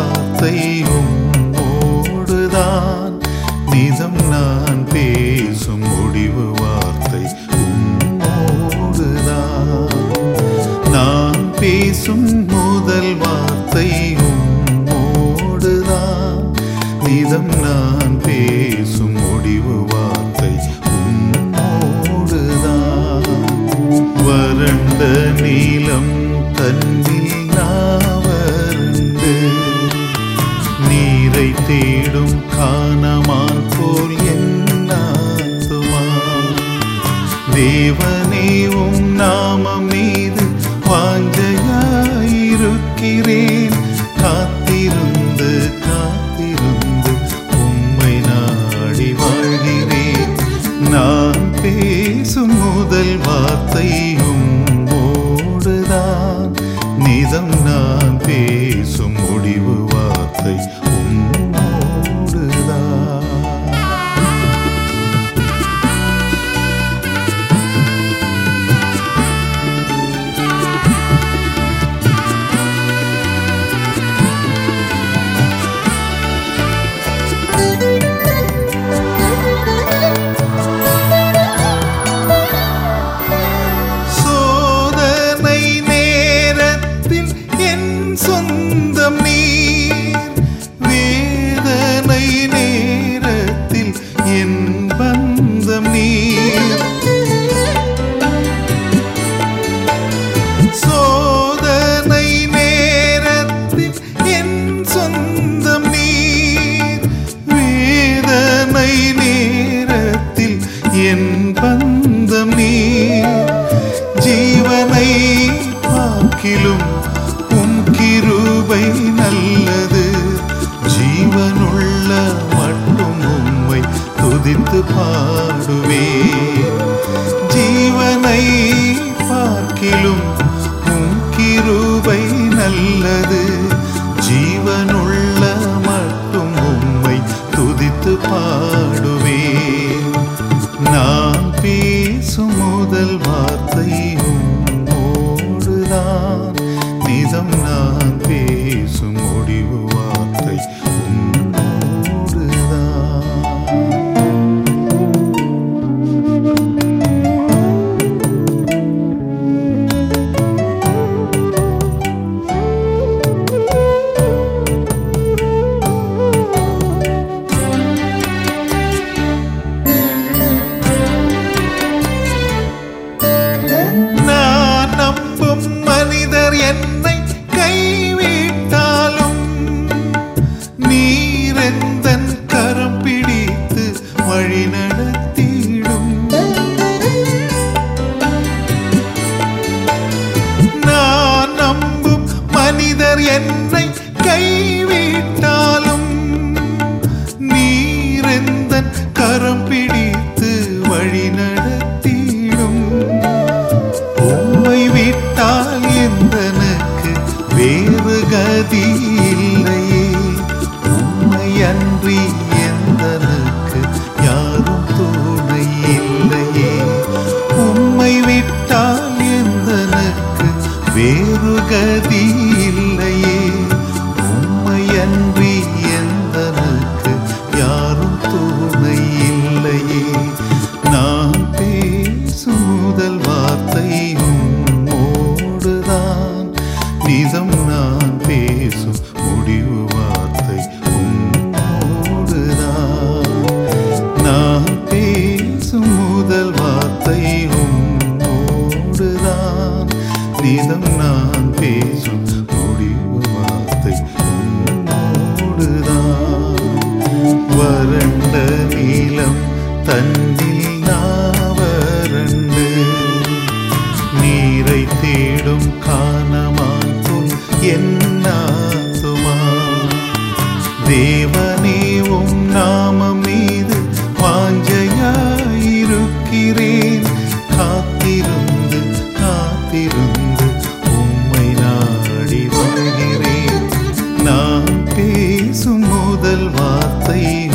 வார்த்தை உம்மோடுதான் நிதம் நான் பேசும் முடிவு வார்த்தை உம்மோடுதான் நான் பேசும் முதல் வார்த்தை உம்மோடுதான் நிதம் நான் பேசும் முடிவு வார்த்தை உம்மோடுதான் வறண்ட நீலம் தன்னில் நாவருண்டு நீரை தேடும் காணமான் போல் என்னாத்துமா தேவனே உம் நாமம் மீது வாஞ்சையாயிருக்கிறேன் காத்திருந்து காத்திருந்து உம்மை நாடி வாழ்கிறேன் நான் பேசும் முதல் வார்த்தையும் ஓடுதான் நிதம் நான் பேசும் முடிவு வார்த்தை உம்மோடுதான் சோதனை நேரத்தில் என் சொந்தம் நீர் வேதனை நேரத்தில் என் பந்தம் நீர் சோதனை நேரத்தில் என் சொந்தம் நீர் வேதனை நேரத்தில் என் பந்தம் நீர் ஜீவனை பார்க்கிலும் உம் கிருபை நல்லது ஜீவனுள்ள மட்டும் உம்மை துதித்து பாடுவேன் ஜீவனை பார்க்கிலும் உம் கிருபை நல்லது ஜீவனுள்ள மட்டும் உம்மை துதித்து பாடுவேன் நான் பேசும் முதல் வார்த்தை உம்மோடுதான் நிதம் நான் பேசும் முடிவு வார்த்தை உம்மோடுதான் நான் நம்பும் மனிதர் என்னை கைவிட்டாலும் நீரெந்தன் கரம் பிடித்து வழி நடத்திடும் நான் நம்பும் மனிதர் என்னை கைவிட்டாலும் நீரெந்தன் கரம் பிடித்து வழி நடத்திடும் உம்மை விட்டால் எந்தனுக்கு வேறு கதி இல்லையே உம்மை அன்றி எந்தனுக்கு யாரும் துணை இல்லையே உம்மை விட்டால் எந்தனுக்கு வேறு கதி இல்லையே உம்மை அன்றி எந்தனுக்கு யாரும் துணை இல்லையே நான் பேசும் முதல் வார்த்தை உம்மோடுதான் நிதம் நான் பேசும் முடிவு வார்த்தை உம்மோடுதான் நான் பேசும் முதல் வார்த்தை உம்மோடுதான் நிதம் நான் பேசும் முடிவு வார்த்தை உம்மோடுதான் வறண்ட நீலம் தன்னில் நாவரண்டு நீரை தேடும் காணமான் போல் என்னாத்துமா தேவனே உம் நாமம் மீது வாஞ்சையாயிருக்கிறேன் காத்திருந்து காத்திருந்து உம்மை நாடி வருகிறேன் நான் பேசும் முதல் வார்த்தை